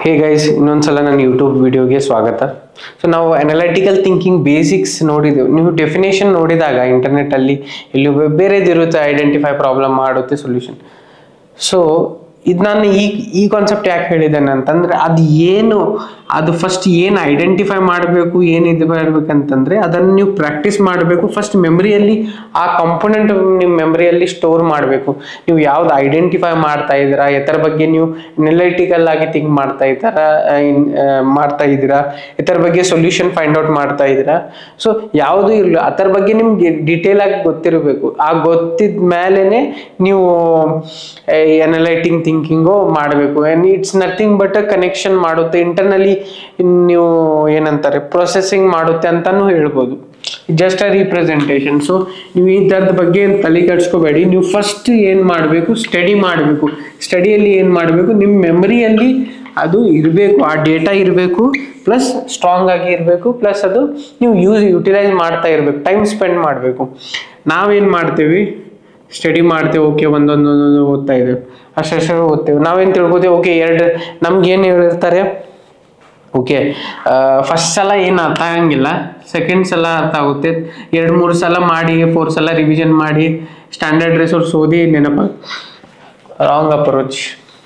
Hey guys ಇನ್ನೊಂದ್ಸಲ ನನ್ನ YouTube ವಿಡಿಯೋಗೆ ಸ್ವಾಗತ ಸೊ ನಾವು ಅನಲೈಟಿಕಲ್ ಥಿಂಕಿಂಗ್ ಬೇಸಿಕ್ಸ್ ನೋಡಿದೆವು ನೀವು ಡೆಫಿನೇಷನ್ ನೋಡಿದಾಗ ಇಂಟರ್ನೆಟ್ಟಲ್ಲಿ ಇಲ್ಲಿ ಬೇರೆದಿರುತ್ತೆ ಐಡೆಂಟಿಫೈ ಪ್ರಾಬ್ಲಮ್ ಮಾಡುತ್ತೆ ಸೊಲ್ಯೂಷನ್ ಸೊ ಇದು ನಾನು ಈ ಈ ಕಾನ್ಸೆಪ್ಟ್ ಯಾಕೆ ಹೇಳಿದ್ದೇನೆ ಅಂತಂದ್ರೆ ಅದು ಏನು ಅದು ಫಸ್ಟ್ ಏನು ಐಡೆಂಟಿಫೈ ಮಾಡಬೇಕು ಏನು ಇದು ಮಾಡ್ಬೇಕಂತಂದ್ರೆ ಅದನ್ನು ನೀವು ಪ್ರಾಕ್ಟೀಸ್ ಮಾಡಬೇಕು ಫಸ್ಟ್ ಮೆಮರಿಯಲ್ಲಿ ಆ ಕಾಂಪೊನೆಂಟ್ ನಿಮ್ಮ ಮೆಮರಿಯಲ್ಲಿ ಸ್ಟೋರ್ ಮಾಡಬೇಕು ನೀವು ಯಾವ್ದು ಐಡೆಂಟಿಫೈ ಮಾಡ್ತಾ ಇದ್ದೀರಾ ಎತ್ತರ ಬಗ್ಗೆ ನೀವು ಅನಲೈಟಿಕಲ್ ಆಗಿ ಥಿಂಕ್ ಮಾಡ್ತಾ ಇದ್ದಾರಾ ಆ, ಇನ್- ಆ, ಮಾಡ್ತಾ ಇದ್ದೀರಾ ಇದರ ಬಗ್ಗೆ ಸೊಲ್ಯೂಷನ್ ಫೈಂಡ್ ಔಟ್ ಮಾಡ್ತಾ ಇದ್ದೀರಾ ಸೊ ಯಾವುದು ಇಲ್ಲ ಅದರ ಬಗ್ಗೆ ನಿಮ್ಗೆ ಡೀಟೇಲ್ ಆಗಿ ಗೊತ್ತಿರಬೇಕು ಆ ಗೊತ್ತಿದ ಮೇಲೆನೆ ನೀವು ಅನಲೈಟಿಂಗ್ ಥಿಂಕಿಂಗು ಮಾಡಬೇಕು ಇಟ್ಸ್ ನಥಿಂಗ್ ಬಟ್ ಕನೆಕ್ಷನ್ ಮಾಡುತ್ತೆ ಇಂಟರ್ನಲಿ ನೀವು ಏನಂತಾರೆ ಪ್ರೊಸೆಸಿಂಗ್ ಮಾಡುತ್ತೆ ಅಂತಾನು ಹೇಳ್ಬೋದು ಜಸ್ಟ್ ಅ ರೀಪ್ರೆಸೆಂಟೇಷನ್ ಸೊ ನೀವು ಈ ಥರದ ಬಗ್ಗೆ ಏನ್ ತಲೆ ಕೆಡ್ಸ್ಕೋಬೇಡಿ ನೀವು ಫಸ್ಟ್ ಏನು ಮಾಡಬೇಕು ಸ್ಟಡಿ ಮಾಡಬೇಕು ಸ್ಟಡಿಯಲ್ಲಿ ಏನು ಮಾಡಬೇಕು ನಿಮ್ಮ ಮೆಮರಿಯಲ್ಲಿ ಅದು ಇರಬೇಕು ಆ ಡೇಟಾ ಇರಬೇಕು ಪ್ಲಸ್ ಸ್ಟ್ರಾಂಗ್ ಆಗಿ ಇರಬೇಕು ಪ್ಲಸ್ ಅದು ನೀವು ಯೂಸ್ ಯುಟಿಲೈಸ್ ಮಾಡ್ತಾ ಇರಬೇಕು ಟೈಮ್ ಸ್ಪೆಂಡ್ ಮಾಡಬೇಕು ನಾವೇನು ಮಾಡ್ತೀವಿ ಸ್ಟಡಿ ಮಾಡ್ತೇವೆ ಓಕೆ ಒಂದೊಂದು ಒಂದೊಂದು ಓದ್ತಾ ಇದ್ದೇವೆ ಅಷ್ಟಷ್ಟು ಓದ್ತೇವೆ ನಾವೇನು ತಿಳ್ಕೊತೇವೆ ಓಕೆ ಎರಡು ನಮ್ಗೆ ಏನು ಹೇಳಿರ್ತಾರೆ ಓಕೆ ಫಸ್ಟ್ ಸಲ ಏನು ಅರ್ಥ ಆಗಂಗಿಲ್ಲ ಸೆಕೆಂಡ್ ಸಲ ಅರ್ಥ ಆಗುತ್ತೆ ಎರಡು ಮೂರು ಸಲ ಮಾಡಿ ಫೋರ್ ಸಲ ರಿವಿಷನ್ ಮಾಡಿ ಸ್ಟ್ಯಾಂಡರ್ಡ್ ರಿಸೋರ್ಸ್ ಓದಿ ನೆನಪ ರಾಂಗ್ ಅಪ್ರೋಚ್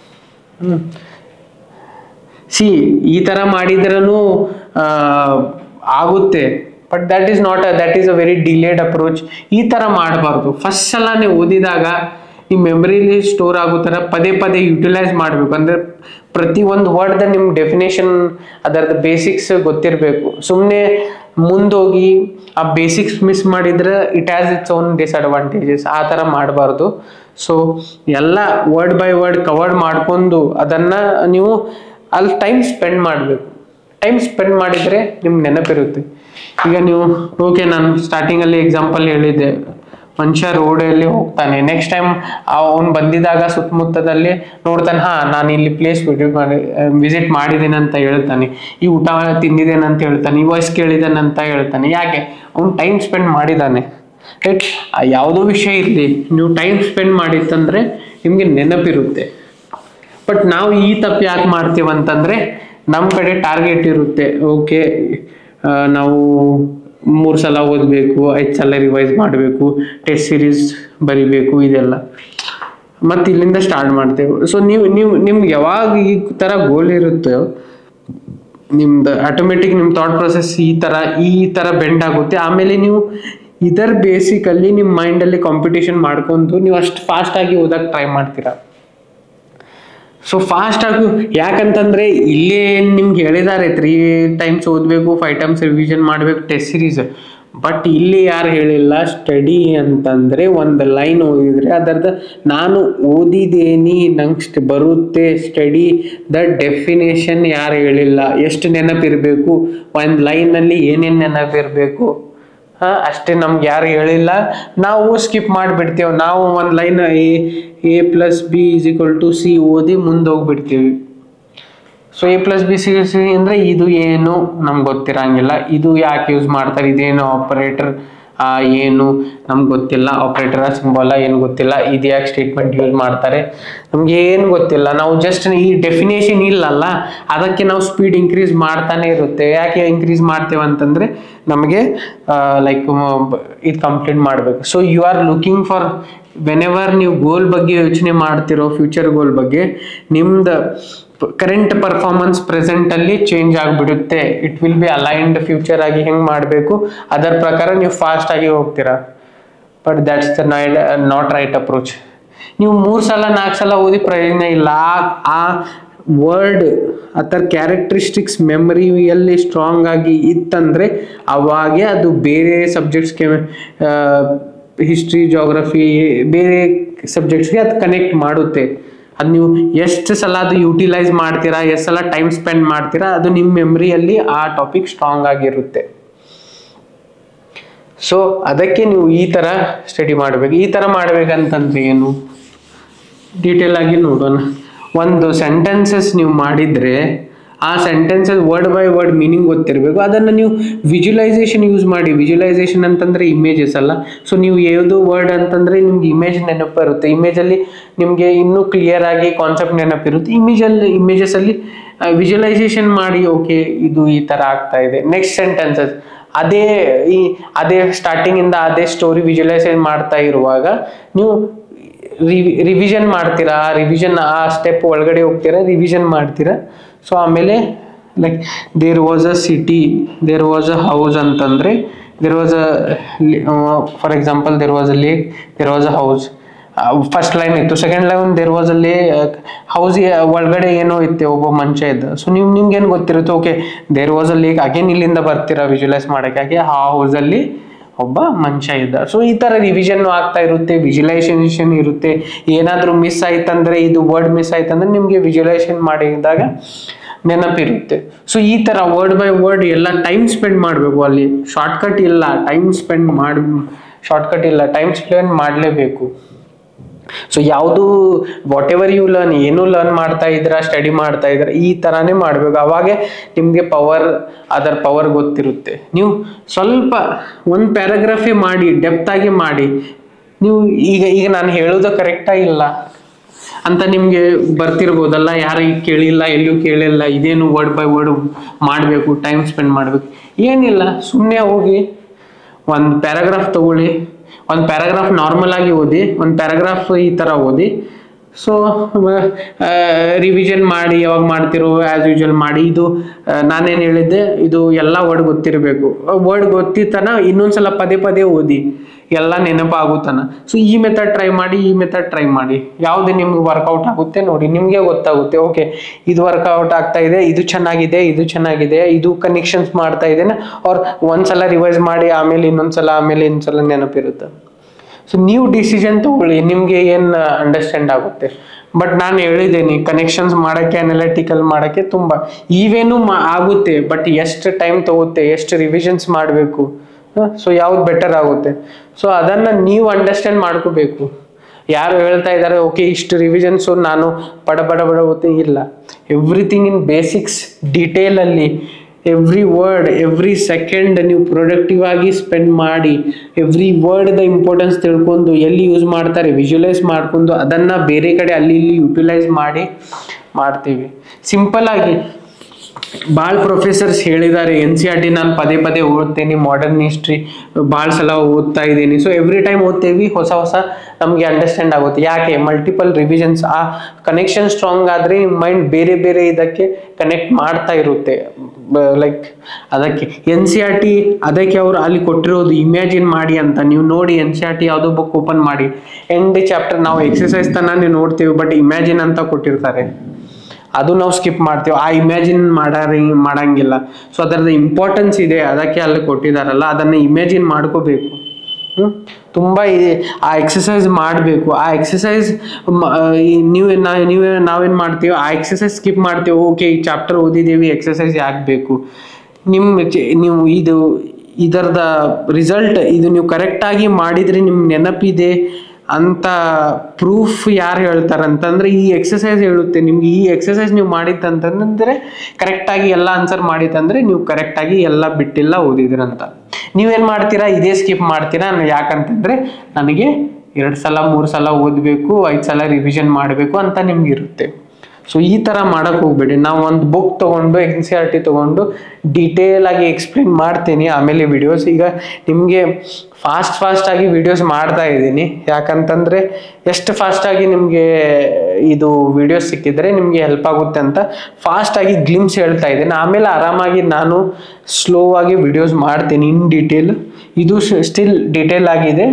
ಸಿ ಈ ಥರ ಮಾಡಿದ್ರೂ ಆಗುತ್ತೆ but that is not that is a very delayed approach ಈ ಥರ ಮಾಡಬಾರ್ದು ಫಸ್ಟ್ ಸಲ ನೀವು ಓದಿದಾಗ ನಿಮ್ಮ ಮೆಮರಿಲಿ ಸ್ಟೋರ್ ಆಗೋ ಥರ ಪದೇ ಪದೇ ಯುಟಿಲೈಸ್ ಮಾಡಬೇಕು ಅಂದರೆ ಪ್ರತಿ ಒಂದು ವರ್ಡ್ದ ನಿಮ್ಮ ಡೆಫಿನೇಷನ್ ಅದರದ್ದು ಬೇಸಿಕ್ಸ್ ಗೊತ್ತಿರಬೇಕು ಸುಮ್ಮನೆ ಮುಂದೋಗಿ ಆ ಬೇಸಿಕ್ಸ್ ಮಿಸ್ ಮಾಡಿದ್ರೆ it has its own disadvantages ಆ ಥರ ಮಾಡಬಾರ್ದು ಸೊ ಎಲ್ಲ ವರ್ಡ್ ಬೈ ವರ್ಡ್ ಕವರ್ ಮಾಡ್ಕೊಂಡು ಅದನ್ನು ನೀವು ಅಲ್ಲಿ ಟೈಮ್ ಸ್ಪೆಂಡ್ ಮಾಡಬೇಕು ಟೈಮ್ ಸ್ಪೆಂಡ್ ಮಾಡಿದರೆ ನಿಮ್ಗೆ ನೆನಪಿರುತ್ತೆ ಈಗ ನೀವು ಓಕೆ ನಾನು ಸ್ಟಾರ್ಟಿಂಗಲ್ಲಿ ಎಕ್ಸಾಂಪಲ್ ಹೇಳಿದ್ದೆ ಮನುಷ್ಯ ರೋಡಲ್ಲಿ ಹೋಗ್ತಾನೆ ನೆಕ್ಸ್ಟ್ ಟೈಮ್ ಅವ್ನು ಬಂದಿದಾಗ ಸುತ್ತಮುತ್ತದಲ್ಲಿ ನೋಡ್ತಾನೆ ಹಾ ನಾನು ಇಲ್ಲಿ ಪ್ಲೇಸ್ ವಿಸಿಟ್ ಮಾಡಿ ವಿಸಿಟ್ ಮಾಡಿದ್ದೇನೆ ಅಂತ ಹೇಳ್ತಾನೆ ಈ ಊಟ ತಿಂದಿದ್ದೇನೆ ಅಂತ ಹೇಳ್ತಾನೆ ಈ ವಾಯ್ಸ್ ಕೇಳಿದ್ದೇನೆ ಅಂತ ಹೇಳ್ತಾನೆ ಯಾಕೆ ಅವ್ನು ಟೈಮ್ ಸ್ಪೆಂಡ್ ಮಾಡಿದ್ದಾನೆ ರೈಟ್ ಯಾವುದೋ ವಿಷಯ ಇರಲಿ ನೀವು ಟೈಮ್ ಸ್ಪೆಂಡ್ ಮಾಡಿತ್ತಂದ್ರೆ ನಿಮಗೆ ನೆನಪಿರುತ್ತೆ ಬಟ್ ನಾವು ಈ ತಪ್ಪು ಯಾಕೆ ಮಾಡ್ತೀವಿ ಅಂತಂದ್ರೆ ನಮ್ಮ ಕಡೆ ಟಾರ್ಗೆಟ್ ಇರುತ್ತೆ ಓಕೆ ನಾವು ಮೂರು ಸಲ ಓದಬೇಕು ಐದು ಸಲ ರಿವೈಸ್ ಮಾಡಬೇಕು ಟೆಸ್ಟ್ ಸೀರೀಸ್ ಬರಿಬೇಕು ಇದೆಲ್ಲ ಮತ್ತು ಇಲ್ಲಿಂದ ಸ್ಟಾರ್ಟ್ ಮಾಡ್ತೇವೆ ಸೊ ನೀವು ನೀವು ನಿಮ್ಗೆ ಯಾವಾಗ ಈ ಥರ ಗೋಲ್ ಇರುತ್ತೋ ನಿಮ್ದು ಆಟೋಮೆಟಿಕ್ ನಿಮ್ಮ ಥಾಟ್ ಪ್ರೊಸೆಸ್ ಈ ಥರ ಈ ಥರ ಬೆಂಡ್ ಆಗುತ್ತೆ ಆಮೇಲೆ ನೀವು ಇದರ ಬೇಸಿಕಲ್ಲಿ ನಿಮ್ಮ ಮೈಂಡಲ್ಲಿ ಕಾಂಪಿಟೇಷನ್ ಮಾಡ್ಕೊಂಡು ನೀವು ಅಷ್ಟು ಫಾಸ್ಟಾಗಿ ಓದಕ್ಕೆ ಟ್ರೈ ಮಾಡ್ತೀರಾ ಸೊ ಫಾಸ್ಟ್ ಆಗಿ ಯಾಕಂತಂದ್ರೆ ಇಲ್ಲೇ ನಿಮ್ಗೆ ಹೇಳಿದ್ದಾರೆ ತ್ರೀ ಟೈಮ್ಸ್ ಓದಬೇಕು ಫೈವ್ ಟೈಮ್ಸ್ ರಿವಿಷನ್ ಮಾಡಬೇಕು ಟೆಸ್ಟ್ ಸೀರೀಸ್ ಬಟ್ ಇಲ್ಲಿ ಯಾರು ಹೇಳಿಲ್ಲ ಸ್ಟಡಿ ಅಂತಂದ್ರೆ ಒಂದು ಲೈನ್ ಓದಿದ್ರೆ ಅದರದ ನಾನು ಓದಿದೇನಿ ನಂಗೆ ಬರುತ್ತೆ ಸ್ಟಡಿ ದ ಡೆಫಿನೇಷನ್ ಯಾರು ಹೇಳಿಲ್ಲ ಎಷ್ಟು ನೆನಪಿರಬೇಕು ಒಂದು ಲೈನಲ್ಲಿ ಏನೇನು ನೆನಪಿರಬೇಕು ಹಾ ಅಷ್ಟೇ ನಮ್ಗೆ ಯಾರು ಹೇಳಿಲ್ಲ ನಾವು ಸ್ಕಿಪ್ ಮಾಡಿಬಿಡ್ತೇವೆ ನಾವು ಒಂದು line A A plus B is equal to C ಓದಿ ಮುಂದೆ ಹೋಗ್ಬಿಡ್ತೀವಿ so A plus B C C ಅಂದರೆ ಇದು ಏನು ನಮ್ಗೆ ಗೊತ್ತಿರಂಗಿಲ್ಲ ಇದು ಯಾಕೆ ಯೂಸ್ ಮಾಡ್ತಾರೆ ಇದೇನು ಆಪರೇಟರ್ ಏನು ನಮ್ಗೆ ಗೊತ್ತಿಲ್ಲ ಆಪರೇಟರ ಸಿಂಬಾಲ ಏನು ಗೊತ್ತಿಲ್ಲ ಇದು ಯಾಕೆ ಸ್ಟೇಟ್ಮೆಂಟ್ ಯೂಸ್ ಮಾಡ್ತಾರೆ ನಮ್ಗೆ ಏನು ಗೊತ್ತಿಲ್ಲ ನಾವು ಜಸ್ಟ್ ಈ ಡೆಫಿನೇಷನ್ ಇಲ್ಲಲ್ಲ ಅದಕ್ಕೆ ನಾವು ಸ್ಪೀಡ್ ಇನ್ಕ್ರೀಸ್ ಮಾಡ್ತಾನೆ ಇರುತ್ತೆ ಯಾಕೆ ಇನ್ಕ್ರೀಸ್ ಮಾಡ್ತೇವೆ ಅಂತಂದ್ರೆ ನಮಗೆ ಲೈಕ್ ಇದು ಕಂಪ್ಲೀಟ್ ಮಾಡಬೇಕು so you are looking for whenever ನೀವು ಗೋಲ್ ಬಗ್ಗೆ ಯೋಚನೆ ಮಾಡ್ತಿರೋ ಫ್ಯೂಚರ್ ಗೋಲ್ ಬಗ್ಗೆ ನಿಮ್ದು ಕರೆಂಟ್ ಪರ್ಫಾರ್ಮೆನ್ಸ್ ಪ್ರೆಸೆಂಟ್ ಅಲ್ಲಿ ಚೇಂಜ್ ಆಗಿಬಿಡುತ್ತೆ it will be aligned future ಆಗಿ ಹೆಂಗ್ ಮಾಡಬೇಕು ಅದರ ಪ್ರಕಾರ ನೀವು ಫಾಸ್ಟ್ ಆಗಿ ಹೋಗ್ತೀರಾ ಬಟ್ ದಟ್ಸ್ ದ ನೈಡ್ ನಾಟ್ ರೈಟ್ ಅಪ್ರೋಚ್ ನೀವು ಮೂರು ಸಲ ನಾಲ್ಕು ಸಲ ಓದಿ ಪ್ರಯೋಜನ ಇಲ್ಲ ಆ- ಆ ವರ್ಡ್ ಅಥವಾ ಕ್ಯಾರೆಕ್ಟರಿಸ್ಟಿಕ್ಸ್ ಮೆಮರಿಯಲ್ಲಿ ಸ್ಟ್ರಾಂಗ್ ಆಗಿ ಇತ್ತಂದ್ರೆ ಅವಾಗೆ ಅದು ಬೇರೆ ಸಬ್ಜೆಕ್ಟ್ಸ್ಗೆ ಹಿಸ್ಟ್ರಿ ಜಾಗ್ರಫಿ ಬೇರೆ ಸಬ್ಜೆಕ್ಟ್ಸ್ಗೆ ಅದು ಕನೆಕ್ಟ್ ಮಾಡುತ್ತೆ ಅದು ನೀವು ಎಷ್ಟು ಸಲ ಅದು ಯುಟಿಲೈಸ್ ಮಾಡ್ತೀರಾ ಎಷ್ಟು ಸಲ ಟೈಮ್ ಸ್ಪೆಂಡ್ ಮಾಡ್ತೀರಾ ಅದು ನಿಮ್ಮ ಮೆಮ್ರಿಯಲ್ಲಿ ಆ ಟಾಪಿಕ್ ಸ್ಟ್ರಾಂಗ್ ಆಗಿರುತ್ತೆ ಸೊ ಅದಕ್ಕೆ ನೀವು ಈ ಥರ ಸ್ಟಡಿ ಮಾಡಬೇಕು ಈ ಥರ ಮಾಡ್ಬೇಕಂತಂದ್ರೆ ಏನು ಡೀಟೇಲ್ ಆಗಿ ನೋಡೋಣ ಒಂದು ಸೆಂಟೆನ್ಸಸ್ ನೀವು ಮಾಡಿದ್ರೆ ಆ sentences word by word meaning ಗೊತ್ತಿರಬೇಕು ಅದನ್ನು ನೀವು ವಿಜುವಲೈಸೇಷನ್ ಯೂಸ್ ಮಾಡಿ ವಿಜುವಲೈಸೇಷನ್ ಅಂತಂದ್ರೆ ಇಮೇಜಸ್ ಅಲ್ಲ ಸೊ ನೀವು ಯಾವುದು ವರ್ಡ್ ಅಂತಂದ್ರೆ ನಿಮ್ಗೆ ಇಮೇಜ್ ನೆನಪಿರುತ್ತೆ ಇಮೇಜಲ್ಲಿ ನಿಮಗೆ ಇನ್ನೂ ಕ್ಲಿಯರ್ ಆಗಿ ಕಾನ್ಸೆಪ್ಟ್ ನೆನಪಿರುತ್ತೆ ಇಮೇಜಲ್ಲಿ ಇಮೇಜಸ್ ಅಲ್ಲಿ ವಿಜುವಲೈಸೇಷನ್ ಮಾಡಿ ಓಕೆ ಇದು ಈ ತರ ಆಗ್ತಾ ಇದೆ ನೆಕ್ಸ್ಟ್ ಸೆಂಟೆನ್ಸಸ್ ಅದೇ ಈ ಅದೇ ಸ್ಟಾರ್ಟಿಂಗ್ ಇಂದ ಅದೇ ಸ್ಟೋರಿ ವಿಜುವಲೈಸೇಷನ್ ಮಾಡ್ತಾ ಇರುವಾಗ ನೀವು ರಿವಿಷನ್ ಮಾಡ್ತೀರಾ ರಿವಿಷನ್ ಆ ಸ್ಟೆಪ್ ಒಳಗಡೆ ಹೋಗ್ತೀರಾ ರಿವಿಷನ್ ಮಾಡ್ತೀರಾ ಸೊ ಆಮೇಲೆ like there was a city there was a house ಅಂತಂದ್ರೆ there was a for example there was a lake there was a house first line ಇತ್ತು ಸೆಕೆಂಡ್ ಲೈನ್ ದೇರ್ ವಾಸ್ ಅಲ್ಲಿ house ಒಳಗಡೆ ಏನೋ ಇತ್ತೆ ಒಬ್ಬ ಮನುಷ್ಯ ಇದ್ದ ಸೊ ನೀವು ನಿಮ್ಗೆ ಏನು ಗೊತ್ತಿರುತ್ತೆ okay there was a lake again ಇಲ್ಲಿಂದ ಬರ್ತೀರಾ ವಿಜುವಲೈಸ್ ಮಾಡಕ್ಕೆ ಹಾಗೆ ಆ house ಅಲ್ಲಿ ಒಬ್ಬ ಮನುಷ್ಯ ಇದ್ದ ಸೊ ಈ ತರ ರಿವಿಷನ್ ಆಗ್ತಾ ಇರುತ್ತೆ ವಿಜುವಲೈಸೇಷನ್ ಇರುತ್ತೆ ಏನಾದ್ರೂ ಮಿಸ್ ಆಯ್ತಂದ್ರೆ ಇದು ವರ್ಡ್ ಮಿಸ್ ಆಯ್ತಂದ್ರೆ ನಿಮ್ಗೆ ವಿಜುವಲೈಸೇಷನ್ ಮಾಡಿದಾಗ ನೆನಪಿರುತ್ತೆ ಸೊ ಈ ತರ ವರ್ಡ್ ಬೈ ವರ್ಡ್ ಎಲ್ಲ ಟೈಮ್ ಸ್ಪೆಂಡ್ ಮಾಡಬೇಕು ಅಲ್ಲಿ ಶಾರ್ಟ್ಕಟ್ ಇಲ್ಲ ಟೈಮ್ ಸ್ಪೆಂಡ್ ಮಾಡಿ ಶಾರ್ಟ್ಕಟ್ ಇಲ್ಲ ಟೈಮ್ ಸ್ಪೆಂಡ್ ಮಾಡಲೇಬೇಕು ಸೊ ಯಾವುದು ವಾಟ್ ಎವರ್ ಯು ಲರ್ನ್ ಏನು ಲರ್ನ್ ಮಾಡ್ತಾ ಇದ್ದೀರಾ ಸ್ಟಡಿ ಮಾಡ್ತಾ ಇದ್ದೀರಾ ಈ ಥರನೇ ಮಾಡಬೇಕು ಅವಾಗೆ ನಿಮಗೆ ಪವರ್ ಅದರ ಪವರ್ ಗೊತ್ತಿರುತ್ತೆ ನೀವು ಸ್ವಲ್ಪ ಒಂದು ಪ್ಯಾರಾಗ್ರಾಫೇ ಮಾಡಿ ಡೆಪ್ತ್ ಆಗಿ ಮಾಡಿ ನೀವು ಈಗ ಈಗ ನಾನು ಹೇಳೋದು ಕರೆಕ್ಟಾ ಇಲ್ಲ ಅಂತ ನಿಮಗೆ ಬರ್ತಿರ್ಬೋದಲ್ಲ ಯಾರು ಈಗ ಕೇಳಿಲ್ಲ ಎಲ್ಲೂ ಕೇಳಿಲ್ಲ ಇದೇನು ವರ್ಡ್ ಬೈ ವರ್ಡ್ ಮಾಡಬೇಕು ಟೈಮ್ ಸ್ಪೆಂಡ್ ಮಾಡಬೇಕು ಏನಿಲ್ಲ ಸುಮ್ಮನೆ ಹೋಗಿ ಒಂದು ಪ್ಯಾರಾಗ್ರಾಫ್ ತಗೊಳ್ಳಿ ಒಂದು ಪ್ಯಾರಾಗ್ರಾಫ್ ನಾರ್ಮಲ್ ಆಗಿ ಓದಿ ಒಂದು ಪ್ಯಾರಾಗ್ರಾಫ್ ಈ ಥರ ಓದಿ ಸೊ ರಿವಿಷನ್ ಮಾಡಿ ಯಾವಾಗ ಮಾಡ್ತಿರೋ ಆ್ಯಸ್ ಯೂಶುವಲ್ ಮಾಡಿ ಇದು ಆ, ನಾನೇನು ಹೇಳಿದ್ದೆ ಇದು ಎಲ್ಲ ವರ್ಡ್ ಗೊತ್ತಿರಬೇಕು ವರ್ಡ್ ಗೊತ್ತಿತ್ತನ ಇನ್ನೊಂದ್ಸಲ ಪದೇ ಪದೇ ಓದಿ ಎಲ್ಲ ನೆನಪಾಗುತ್ತಾನ ಸೊ ಈ ಮೆಥಡ್ ಟ್ರೈ ಮಾಡಿ ಈ ಮೆಥಡ್ ಟ್ರೈ ಮಾಡಿ ಯಾವ್ದು ನಿಮ್ಗೆ ವರ್ಕೌಟ್ ಆಗುತ್ತೆ ನೋಡಿ ನಿಮಗೆ ಗೊತ್ತಾಗುತ್ತೆ ಓಕೆ ಇದು ವರ್ಕೌಟ್ ಆಗ್ತಾ ಇದೆ ಇದು ಚೆನ್ನಾಗಿದೆ ಇದು ಚೆನ್ನಾಗಿದೆ ಇದು ಕನೆಕ್ಷನ್ಸ್ ಮಾಡ್ತಾ ಇದ್ದೇನೆ ಅವ್ರ ಒಂದ್ಸಲ ರಿವೈಸ್ ಮಾಡಿ ಆಮೇಲೆ ಇನ್ನೊಂದ್ಸಲ ಆಮೇಲೆ ಇನ್ನೊಂದ್ಸಲ ನೆನಪಿರುತ್ತೆ ಸೊ ನೀವು ಡಿಸಿಷನ್ ತಗೊಳ್ಳಿ ನಿಮಗೆ ಏನು ಅಂಡರ್ಸ್ಟ್ಯಾಂಡ್ ಆಗುತ್ತೆ ಬಟ್ ನಾನು ಹೇಳಿದ್ದೀನಿ ಕನೆಕ್ಷನ್ಸ್ ಮಾಡೋಕ್ಕೆ ಅನಲಿಟಿಕಲ್ ಮಾಡೋಕ್ಕೆ ತುಂಬ ಇವೇನು ಮಾ ಆಗುತ್ತೆ ಬಟ್ ಎಷ್ಟು ಟೈಮ್ ತಗುತ್ತೆ ಎಷ್ಟು ರಿವಿಷನ್ಸ್ ಮಾಡಬೇಕು ಸೊ ಯಾವ್ದು ಬೆಟರ್ ಆಗುತ್ತೆ ಸೊ ಅದನ್ನು ನೀವು ಅಂಡರ್ಸ್ಟ್ಯಾಂಡ್ ಮಾಡ್ಕೋಬೇಕು ಯಾರು ಹೇಳ್ತಾ ಇದ್ದಾರೆ ಓಕೆ ಇಷ್ಟು ರಿವಿಷನ್ಸು ನಾನು ಪಡ ಬಡ ಬಡ ಓದ್ತೆ ಇಲ್ಲ ಎವ್ರಿಥಿಂಗ್ ಇನ್ ಬೇಸಿಕ್ಸ್ ಡೀಟೇಲಲ್ಲಿ ಎವ್ರಿ ವರ್ಡ್ ಎವ್ರಿ ಸೆಕೆಂಡ್ ನೀವು ಪ್ರೊಡಕ್ಟಿವ್ ಆಗಿ ಸ್ಪೆಂಡ್ ಮಾಡಿ ಎವ್ರಿ ವರ್ಡ್ದ ಇಂಪಾರ್ಟೆನ್ಸ್ ತಿಳ್ಕೊಂಡು ಎಲ್ಲಿ ಯೂಸ್ ಮಾಡ್ತಾರೆ ವಿಜುವಲೈಸ್ ಮಾಡ್ಕೊಂಡು ಅದನ್ನು ಬೇರೆ ಕಡೆ ಅಲ್ಲಿ ಇಲ್ಲಿ ಯುಟಿಲೈಸ್ ಮಾಡಿ ಮಾಡ್ತೀವಿ ಸಿಂಪಲ್ ಆಗಿ ಭಾಳ ಪ್ರೊಫೆಸರ್ಸ್ ಹೇಳಿದ್ದಾರೆ ಎನ್ ಸಿ ಆರ್ ಟಿ ನಾನು ಪದೇ ಪದೇ ಓದ್ತೀನಿ ಮಾಡರ್ನ್ ಹಿಸ್ಟ್ರಿ ಭಾಳ ಸಲ ಓದ್ತಾ ಇದ್ದೀನಿ ಸೊ ಎವ್ರಿ ಟೈಮ್ ಓದ್ತೀವಿ ಹೊಸ ಹೊಸ ನಮಗೆ ಅಂಡರ್ಸ್ಟ್ಯಾಂಡ್ ಆಗುತ್ತೆ ಯಾಕೆ ಮಲ್ಟಿಪಲ್ ರಿವಿಷನ್ಸ್ ಆ ಕನೆಕ್ಷನ್ ಸ್ಟ್ರಾಂಗ್ ಆದರೆ ನಿಮ್ಮ ಮೈಂಡ್ ಬೇರೆ ಬೇರೆ ಇದಕ್ಕೆ ಕನೆಕ್ಟ್ ಮಾಡ್ತಾ ಇರುತ್ತೆ ಲೈಕ್ ಅದಕ್ಕೆ ಎನ್ ಸಿ ಆರ್ ಟಿ ಅದಕ್ಕೆ ಅವರು ಅಲ್ಲಿ ಕೊಟ್ಟಿರೋದು ಇಮ್ಯಾಜಿನ್ ಮಾಡಿ ಅಂತ ನೀವು ನೋಡಿ ಎನ್ ಸಿ ಆರ್ ಟಿ ಯಾವುದೋ ಬುಕ್ ಓಪನ್ ಮಾಡಿ ಎಂಡ್ ಚಾಪ್ಟರ್ ನಾವು ಎಕ್ಸಸೈಸ್ ತನ ನೀವು ನೋಡ್ತೀವಿ ಬಟ್ ಇಮ್ಯಾಜಿನ್ ಅಂತ ಕೊಟ್ಟಿರ್ತಾರೆ ಅದು ನಾವು ಸ್ಕಿಪ್ ಮಾಡ್ತೀವಿ ಆ ಇಮ್ಯಾಜಿನ್ ಮಾಡಾರಿ ಮಾಡಂಗಿಲ್ಲ ಸೊ ಅದರದ ಇಂಪಾರ್ಟೆನ್ಸ್ ಇದೆ ಅದಕ್ಕೆ ಅಲ್ಲಿ ಕೊಟ್ಟಿದಾರಲ್ಲ ಅದನ್ನು ಇಮ್ಯಾಜಿನ್ ಮಾಡ್ಕೋಬೇಕು ಹ್ಮ್? ತುಂಬಾ ಇದೆ ಆ ಎಕ್ಸಸೈಸ್ ಮಾಡಬೇಕು ಆ ಎಕ್ಸಸೈಸ್ ನೀವು ನೀವು ನಾವೇನು ಮಾಡ್ತೀವಿ ಆ ಎಕ್ಸಸೈಸ್ ಸ್ಕಿಪ್ ಮಾಡ್ತೀವಿ ಓಕೆ ಈ ಚಾಪ್ಟರ್ ಓದಿದ್ದೀವಿ ಎಕ್ಸಸೈಸ್ ಯಾಕೆ ಬೇಕು ನಿಮ್ಮ ಚೆ- ನೀವು ಇದು ಇದರದ ರಿಸಲ್ಟ್ ಇದು ನೀವು ಕರೆಕ್ಟಾಗಿ ಮಾಡಿದ್ರೆ ನಿಮ್ಗೆ ನೆನಪಿದೆ ಅಂತ ಪ್ರೂಫ್ ಯಾರು ಹೇಳ್ತಾರೆ ಅಂತಂದ್ರೆ ಈ ಎಕ್ಸಸೈಸ್ ಹೇಳುತ್ತೆ ನಿಮ್ಗೆ ಈ ಎಕ್ಸಸೈಸ್ ನೀವು ಮಾಡಿತ್ತಂತಂದ್ರೆ ಕರೆಕ್ಟಾಗಿ ಎಲ್ಲ ಆನ್ಸರ್ ಮಾಡಿತ್ತಂದ್ರೆ ನೀವು ಕರೆಕ್ಟಾಗಿ ಎಲ್ಲ ಬಿಟ್ಟಿಲ್ಲ ಓದಿದ್ರಂತ ನೀವೇನ್ ಮಾಡ್ತೀರಾ ಇದೇ ಸ್ಕಿಪ್ ಮಾಡ್ತೀರಾ ನಾನು ಯಾಕಂತಂದ್ರೆ ನನಗೆ ಎರಡು ಸಲ ಮೂರು ಸಲ ಓದಬೇಕು ಐದು ಸಲ ರಿವಿಷನ್ ಮಾಡಬೇಕು ಅಂತ ನಿಮ್ಗೆ ಇರುತ್ತೆ ಸೊ ಈ ಥರ ಮಾಡಕ್ ಹೋಗ್ಬೇಡಿ ನಾವು ಒಂದು ಬುಕ್ ತಗೊಂಡು ಎನ್ ಸಿ ಆರ್ ಟಿ ತಗೊಂಡು ಡೀಟೇಲ್ ಆಗಿ ಎಕ್ಸ್ಪ್ಲೇನ್ ಮಾಡ್ತೀನಿ ಆಮೇಲೆ ವಿಡಿಯೋಸ್ ಈಗ ನಿಮಗೆ ಫಾಸ್ಟ್ ಫಾಸ್ಟ್ ಆಗಿ ವಿಡಿಯೋಸ್ ಮಾಡ್ತಾ ಇದ್ದೀನಿ ಯಾಕಂತಂದ್ರೆ ಎಷ್ಟು ಫಾಸ್ಟ್ ಆಗಿ ನಿಮಗೆ ಇದು ವಿಡಿಯೋಸ್ ಸಿಕ್ಕಿದ್ರೆ ನಿಮಗೆ ಹೆಲ್ಪ್ ಆಗುತ್ತೆ ಅಂತ ಫಾಸ್ಟ್ ಆಗಿ ಗ್ಲಿಮ್ಸ್ ಹೇಳ್ತಾ ಇದ್ದೀನಿ ಆಮೇಲೆ ಆರಾಮಾಗಿ ನಾನು ಸ್ಲೋ ಆಗಿ ವಿಡಿಯೋಸ್ ಮಾಡ್ತೀನಿ ಇನ್ ಡೀಟೇಲ್ ಇದು ಸ್ಟಿಲ್ ಡೀಟೇಲ್ ಆಗಿದೆ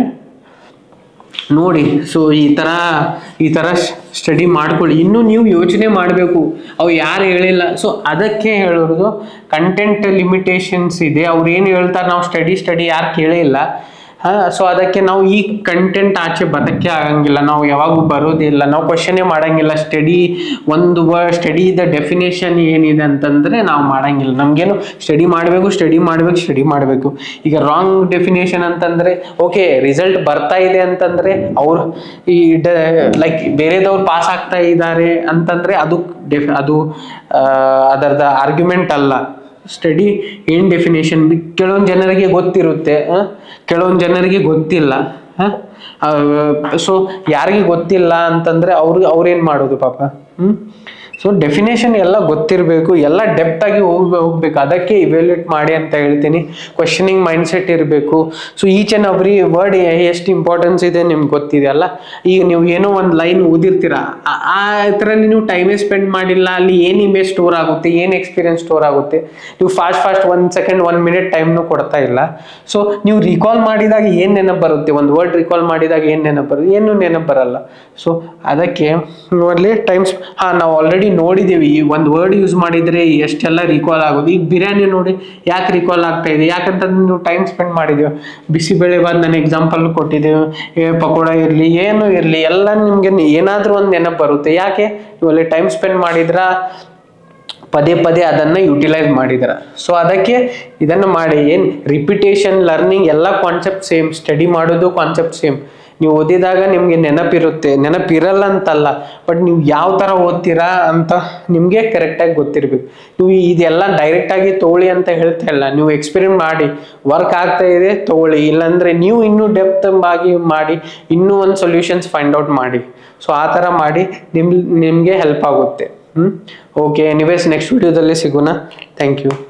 ನೋಡಿ ಸೊ ಈ ಥರ ಈ ಥರ ಸ್ಟಡಿ ಮಾಡ್ಕೊಳ್ಳಿ ಇನ್ನು ನೀವು ಯೋಚನೆ ಮಾಡಬೇಕು ಅವು ಯಾರು ಹೇಳಿಲ್ಲ ಸೊ ಅದಕ್ಕೆ ಹೇಳೋದು ಕಂಟೆಂಟ್ ಲಿಮಿಟೇಷನ್ಸ್ ಇದೆ ಅವ್ರು ಏನು ಹೇಳ್ತಾರೆ ನಾವು ಸ್ಟಡಿ ಸ್ಟಡಿ ಯಾರು ಕೇಳಿಲ್ಲ ಸೊ ಅದಕ್ಕೆ ನಾವು ಈ ಕಂಟೆಂಟ್ ಆಚೆ ಬರೋಕ್ಕೆ ಆಗಂಗಿಲ್ಲ ನಾವು ಯಾವಾಗೂ ಬರೋದಿಲ್ಲ ನಾವು ಕ್ವಶನೇ ಮಾಡಂಗಿಲ್ಲ ಸ್ಟಡಿ ಒಂದು ವರ್ಡ್ ಸ್ಟಡಿದ ಡೆಫಿನೇಷನ್ ಏನಿದೆ ಅಂತಂದ್ರೆ ನಾವು ಮಾಡಂಗಿಲ್ಲ ನಮಗೇನು ಸ್ಟಡಿ ಮಾಡಬೇಕು ಸ್ಟಡಿ ಮಾಡಬೇಕು ಸ್ಟಡಿ ಮಾಡಬೇಕು ಈಗ ರಾಂಗ್ ಡೆಫಿನೇಷನ್ ಅಂತಂದ್ರೆ ಓಕೆ ರಿಸಲ್ಟ್ ಬರ್ತಾ ಇದೆ ಅಂತಂದ್ರೆ ಅವ್ರು ಈ ಲೈಕ್ ಬೇರೆದವ್ರು ಪಾಸ್ ಆಗ್ತಾ ಇದ್ದಾರೆ ಅಂತಂದ್ರೆ ಅದು ಡೆಫ್ ಅದು ಆ, ಅದರದ ಆರ್ಗ್ಯುಮೆಂಟ್ ಅಲ್ಲ ಸ್ಟಡಿ ಏನ್ ಡೆಫಿನೇಷನ್ ಕೆಲವೊಂದು ಜನರಿಗೆ ಗೊತ್ತಿರುತ್ತೆ ಆ, ಕೆಲವೊಂದು ಜನರಿಗೆ ಗೊತ್ತಿಲ್ಲ ಸೊ ಯಾರಿಗೆ ಗೊತ್ತಿಲ್ಲ ಅಂತಂದ್ರೆ ಅವ್ರು ಅವ್ರೇನ್ ಮಾಡೋದು ಪಾಪ ಹ್ಞೂ ಸೊ ಡೆಫಿನೇಷನ್ ಎಲ್ಲ ಗೊತ್ತಿರಬೇಕು ಎಲ್ಲ ಡೆಪ್ತ್ ಆಗಿ ಹೋಗ್ಬೇ ಹೋಗ್ಬೇಕು ಅದಕ್ಕೆ ಇವ್ಯಾಲ್ಯೂಟ್ ಮಾಡಿ ಅಂತ ಹೇಳ್ತೀನಿ ಕ್ವಶನಿಂಗ್ ಮೈಂಡ್ ಸೆಟ್ ಇರಬೇಕು so each and every word ಎಷ್ಟು ಇಂಪಾರ್ಟೆನ್ಸ್ ಇದೆ ನಿಮ್ಗೆ ಗೊತ್ತಿದೆ ಅಲ್ಲ ಈಗ ನೀವು ಏನೋ ಒಂದು ಲೈನ್ ಓದಿರ್ತೀರ ಆ- ಆ ಇದರಲ್ಲಿ ನೀವು ಟೈಮೇ ಸ್ಪೆಂಡ್ ಮಾಡಿಲ್ಲ ಅಲ್ಲಿ ಏನು ಇಮೇಜ್ ಸ್ಟೋರ್ ಆಗುತ್ತೆ ಏನು ಎಕ್ಸ್ಪೀರಿಯನ್ಸ್ ಸ್ಟೋರ್ ಆಗುತ್ತೆ ನೀವು ಫಾಸ್ಟ್ ಫಾಸ್ಟ್ ಒಂದು ಸೆಕೆಂಡ್ ಒನ್ ಮಿನಿಟ್ ಟೈಮ್ನು ಕೊಡ್ತಾ ಇಲ್ಲ ಸೊ ನೀವು ರಿಕಾಲ್ ಮಾಡಿದಾಗ ಏನು ನೆನಪು ಬರುತ್ತೆ ಒಂದು ವರ್ಡ್ ರಿಕಾಲ್ ಮಾಡಿದಾಗ ಏನು ನೆನಪು ಬರುತ್ತೆ ಏನು ನೆನಪು ಬರಲ್ಲ ಸೊ ಅದಕ್ಕೆ ಅಲ್ಲಿ ಟೈಮ್ಸ್ ಹಾಂ ನಾವು ಆಲ್ರೆಡಿ ನೋಡಿದ್ದೀವಿ ಈ ಒಂದು ವರ್ಡ್ ಯೂಸ್ ಮಾಡಿದರೆ ಎಷ್ಟೆಲ್ಲ ರಿಕಾಲ್ ಆಗೋದು ಈಗ ಬಿರಿಯಾನಿ ನೋಡಿ ಯಾಕೆ ರಿಕಾಲ್ ಆಗ್ತಾ ಇದೆ ಯಾಕಂತಂದ್ರೆ ನೀವು ಟೈಮ್ ಸ್ಪೆಂಡ್ ಮಾಡಿದ್ದೀವಿ ಬಿಸಿಬೇಳೆ ಬಾದ್ ನಾನು ಎಕ್ಸಾಂಪಲ್ ಕೊಟ್ಟಿದ್ದೇವೆ ಏ ಪಕೋಡ ಇರಲಿ ಏನು ಇರಲಿ ಎಲ್ಲ ನಿಮಗೆ ಏನಾದರೂ ಒಂದು ನೆನಪು ಬರುತ್ತೆ ಯಾಕೆ ನೀವು ಅಲ್ಲಿ ಟೈಮ್ ಸ್ಪೆಂಡ್ ಮಾಡಿದ್ರ ಪದೇ ಪದೇ ಅದನ್ನ ಯುಟಿಲೈಸ್ ಮಾಡಿದಾರ ಸೊ ಅದಕ್ಕೆ ಇದನ್ನ ಮಾಡಿ ಏನ್ ರಿಪಿಟೇಷನ್ ಲರ್ನಿಂಗ್ ಎಲ್ಲ ಕಾನ್ಸೆಪ್ಟ್ ಸೇಮ್ ಸ್ಟಡಿ ಮಾಡೋದು ಕಾನ್ಸೆಪ್ಟ್ ಸೇಮ್ ನೀವು ಓದಿದಾಗ ನಿಮ್ಗೆ ನೆನಪಿರುತ್ತೆ ನೆನಪಿರಲ್ಲ ಅಂತಲ್ಲ ಬಟ್ ನೀವು ಯಾವ ಥರ ಓದ್ತೀರಾ ಅಂತ ನಿಮಗೆ ಕರೆಕ್ಟಾಗಿ ಗೊತ್ತಿರ್ಬೇಕು ನೀವು ಇದೆಲ್ಲ ಡೈರೆಕ್ಟಾಗಿ ತಗೊಳ್ಳಿ ಅಂತ ಹೇಳ್ತಾ ಇಲ್ಲ ನೀವು ಎಕ್ಸ್ಪೆರಿಮೆಂಟ್ ಮಾಡಿ ವರ್ಕ್ ಆಗ್ತಾ ಇದೆ ತಗೊಳ್ಳಿ ಇಲ್ಲಾಂದ್ರೆ ನೀವು ಇನ್ನೂ ಡೆಪ್ತ್ ಆಗಿ ಮಾಡಿ ಇನ್ನೂ ಒಂದು ಸೊಲ್ಯೂಷನ್ಸ್ ಫೈಂಡ್ ಔಟ್ ಮಾಡಿ ಸೊ ಆ ಥರ ಮಾಡಿ ನಿಮ್ ನಿಮಗೆ ಹೆಲ್ಪ್ ಆಗುತ್ತೆ ಹ್ಞೂ ಓಕೆ ಎನಿವೇಸ್ ನೆಕ್ಸ್ಟ್ ವಿಡಿಯೋದಲ್ಲಿ ಸಿಗೋಣ ಥ್ಯಾಂಕ್ ಯು